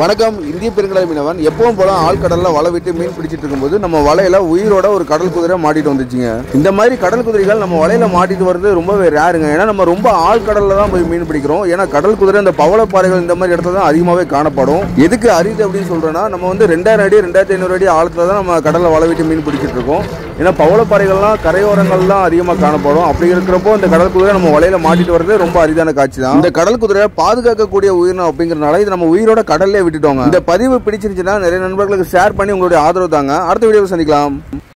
வணக்கம் இந்திய பெருங்கடல் மீனவன் எப்பவும் போல ஆழ்கடல்ல வலை விட்டு மீன் பிடிச்சிட்டு இருக்கும்போது நம்ம வலையில உயிரோட ஒரு கடல் குதிரை மாட்டிட்டு வந்துச்சுங்க இந்த மாதிரி கடல் குதிரைகள் நம்ம வலையில மாட்டிட்டு வர்றது ரொம்பவே ரேருங்க ஏன்னா நம்ம ரொம்ப ஆழ்கடல்ல தான் போய் மீன் பிடிக்கிறோம் ஏன்னா கடல் குதிரை இந்த பவளப்பாறைகள் இந்த மாதிரி இடத்துல தான் அதிகமாகவே காணப்படும் எதுக்கு அரிது அப்படின்னு சொல்றேன்னா நம்ம வந்து ரெண்டாயிரம் அடி ரெண்டாயிரத்தி ஐநூறு அடி ஆழத்துல தான் நம்ம கடல்ல வலை விட்டு மீன் பிடிச்சிட்டு இருக்கோம் ஏன்னா பவளப்பாறைகள்லாம் கரையோரங்கள்லாம் அதிகமாக காணப்படும் அப்படி இருக்கிறப்போ இந்த கடல் குதிரை நம்ம வலையில மாட்டிட்டு வர்றது ரொம்ப அரிதான காட்சி தான் இந்த கடல் குதிரை பாதுகாக்கக்கூடிய உயிரினம் அப்படிங்கறதுனால இது நம்ம உயிரோட கடல்லே விட்டுட்டோங்க இந்த பதிவு பிடிச்சிருந்துச்சுன்னா நிறைய நண்பர்களுக்கு ஷேர் பண்ணி உங்களுடைய ஆதரவு தாங்க அடுத்த வீடியோவில் சந்திக்கலாம்